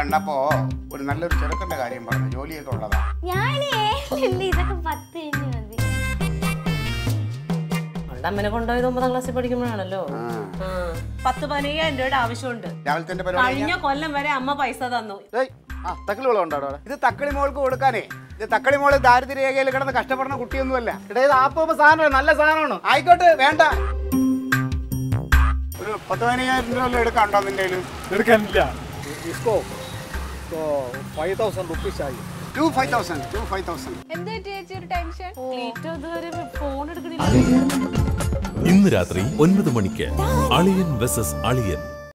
കണ്ടപ്പോ ഒരു നല്ലൊരു ചെറുക്കന്റെ കാര്യം പറഞ്ഞു ജോലിയൊക്കെ ഉള്ളതാ ഞാനേ ഇല്ല ഇതൊക്കെ പത്ത് കഴിഞ്ഞ് മതി അവളുടെ അമ്മനെ കൊണ്ടുപോയത് ഒമ്പതാം ക്ലാസ്സിൽ പഠിക്കുമ്പോഴാണല്ലോ ആ. ആ. പത്ത് പതിനയ്യായിരം രൂപയുടെ ആവശ്യമുണ്ട് രാവിലത്തെ പരിപാടി കഴിഞ്ഞ കൊല്ലം വരെ അമ്മ പൈസ തന്നു ഏയ് ആ തക്കിളി വെള്ളം ഉണ്ടോ അവിടെ ഇത് തക്കളി മോൾക്ക് കൊടുക്കാനേ ഇത് തക്കളി മോള് ദാരിദ്ര്യരേഖയിൽ കിടന്ന് കഷ്ടപ്പെടുന്ന കുട്ടിയൊന്നുമല്ല എടാ ഇത് ആപ്പ് സാധനമാണ് നല്ല സാധനമാണ് ആയിക്കോട്ടെ വേണ്ട ഒരു പത്ത് പതിനയ്യായിരം രൂപ വല്ലതും എടുക്കാണ്ടോ നിന്റെ കയ്യില് എടുക്കാനില്ല इसको तो फाइव थाउजेंड रुपीज चाहिए two five thousand two five thousand എന്ത് പറ്റി ചേച്ചി ഒരു ടെൻഷൻ ക്ലീറ്റോ ഇതുവരെ ഫോൺ എടുക്കണില്ല ഇന്ന് രാത്രി ഒൻപത് മണിക്ക് അളിയൻ വെസസ് അളിയൻ